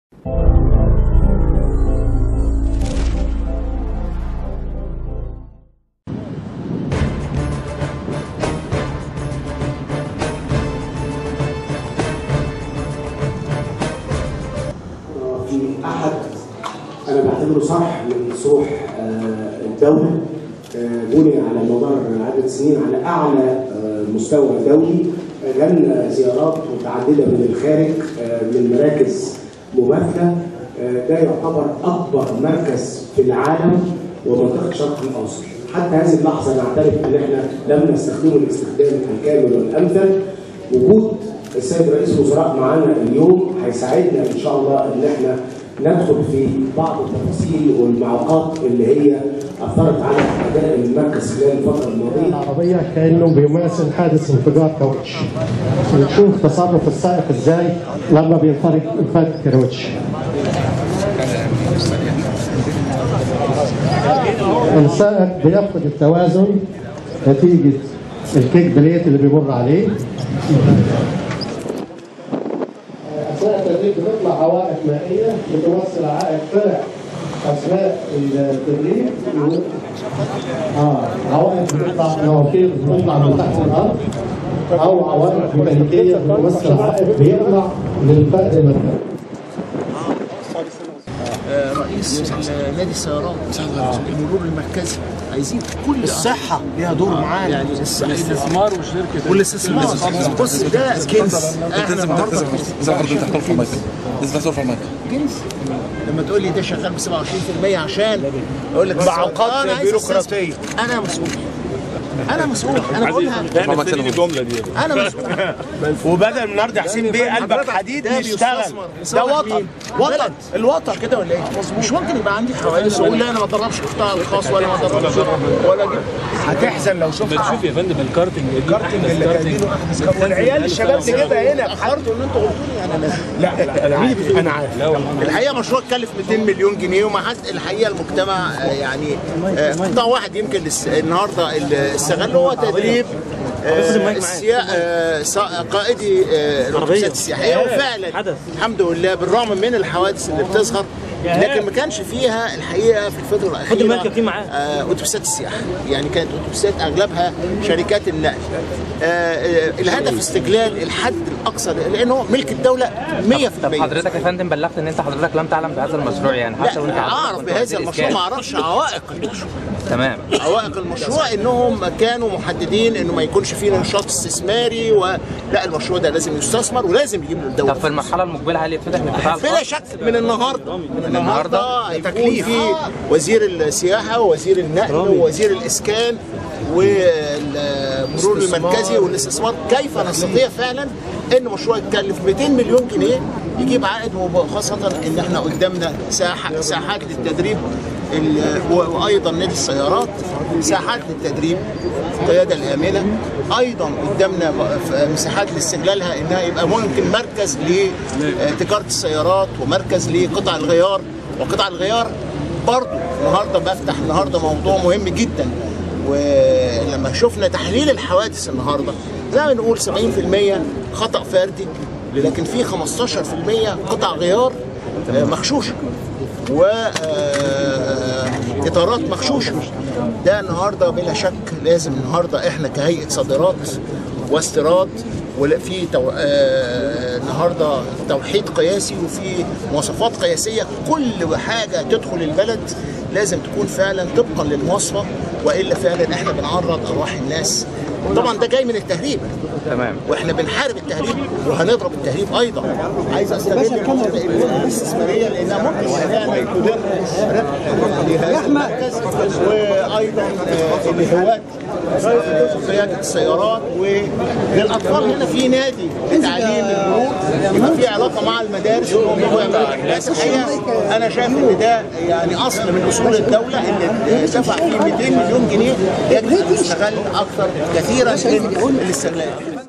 في احد انا بعتبره صرح من صروح آه، الدوله آه، بني على مدار عدد سنين على اعلى آه، مستوى دولي آه، لنا زيارات متعدده من الخارج آه، من مراكز مماثله آه، ده يعتبر اكبر مركز في العالم ومنطقه الشرق الاوسط حتى هذه اللحظه نعترف ان احنا لم نستخدمه الاستخدام الكامل والامثل وجود السيد رئيس الوزراء معانا اليوم هيساعدنا ان شاء الله ان احنا ندخل في بعض التفاصيل والمعوقات اللي هي اثرت على اداء المركز خلال الفتره الماضيه العربية كأنه بيماثل حادث انفجار كاوتش ونشوف تصرف السائق ازاي لما بينفرد انفرد كاوتش السائق بيفقد التوازن نتيجة الكيك بليت اللي بيمر عليه أثناء التدريب بتطلع عوائق مائية بتمثل عائق طلع أثناء التدريب اه عوائق بتطلع مواتير بتطلع من تحت الارض او عوائق ميكانيكيه بتمثل عائق بيطلع للفقد المركبي رئيس نادي السيارات المرور المركزي عايزين كل الصحة ليها دور معانا يعني الصحة الاستثمار وشركة والاستثمار بص ده كنز احنا لازم النهارده لازم لازم حضرتك تحترم في المايك لازم تحترم في المايك كنز لما تقول لي ده شغال ب 27% عشان اقول لك معوقات أنا عايز بيروقراطية. أستثمر. انا مسؤول انا مسؤول انا بقولها ارفع المايك الجملة دي انا مسؤول وبدل من النهارده حسين بيه قلبك حديد ده يشتغل بيستثمر. ده لصالح وطن مين؟ وطن بلد. الوطن كده ولا ايه؟ مش ممكن يبقى عندي حوادث واقول لا انا ما ادربش القطاع الخاص ولا ما ادربش ولا اجيب هتحزن لو شفت شوف يا فندم الكارتنج الكارتنج اللي جايبينه احدث كارتنج والعيال الشباب تجيبها هنا اخرتوا ان انتوا قلتوا لي انا لا لا انا عارف انا عارف الحقيقه مشروع كلف 200 مليون جنيه وما حد الحقيقه المجتمع آه، يعني آه، قطاع واحد يمكن لس- النهارده اللي استغله هو تدريب آه، السيا- آه، صا- قائدي آه، الاتوبيسات السياحيه وفعلا الحمد لله بالرغم من الحوادث اللي بتظهر لكن ما كانش فيها الحقيقه في الفتره الاخيره المركب فيه معاه. آه، اتوبيسات السياحه يعني كانت اتوبيسات اغلبها شركات النقل آه، آه، الهدف استغلال الحد الاقصى لانه ملك الدوله 100% طب حضرتك يا فندم بلغت ان انت حضرتك لم تعلم بهذا المشروع يعني حتى وانت لا حضرتك اعرف كنت بهذا وزير المشروع إسكان. ما اعرفش عوائق المشروع تمام عوائق المشروع انهم كانوا محددين انه ما يكونش فيه نشاط استثماري ولا المشروع ده لازم يستثمر ولازم يجيب له طب الدوله في المرحله المقبله هل يتفتح للقطاع بلا الخاص؟ شك من النهارده من النهاردة؟ هيكون في وزير السياحه ووزير النقل ووزير الاسكان والمرور المركزي والاستثمار كيف نستطيع فعلا ان مشروع يتكلف 200 مليون جنيه يجيب عائد وخاصه ان احنا قدامنا ساحه ساحات للتدريب ال- و- وايضا نادي السيارات ساحات للتدريب القياده الامنه ايضا قدامنا ف- مساحات لاستغلالها انها يبقى ممكن مركز لتجاره السيارات ومركز لقطع الغيار وقطع الغيار برضه النهارده بفتح النهارده موضوع مهم جدا ولما شفنا تحليل الحوادث النهارده زي ما نقول 70% خطا فردي لكن في 15% قطع غيار آه، مغشوشه و آه، اطارات مغشوشه ده النهارده بلا شك لازم النهارده احنا كهيئه صادرات واستيراد ولا في تو... آه... النهارده توحيد قياسي وفي مواصفات قياسيه كل حاجه تدخل البلد لازم تكون فعلا طبقا للمواصفه والا فعلا احنا بنعرض ارواح الناس طبعا ده جاي من التهريب تمام واحنا بنحارب التهريب وهنضرب التهريب ايضا عايز استغل النقطة الاستثماريه لانها ممكن فعلا تدر لهذا المركز وايضا آه، الهواة قياده السيارات وللاطفال هنا في نادي تعليم المرور يبقى في علاقه مع المدارس انهم يجوا يعملوا الناس الحقيقه انا شايف ان ده يعني اصل من اصول الدوله ان دفع فيه 200 مليون جنيه يجب ان يستغل اكثر كثيرا من الاستغلال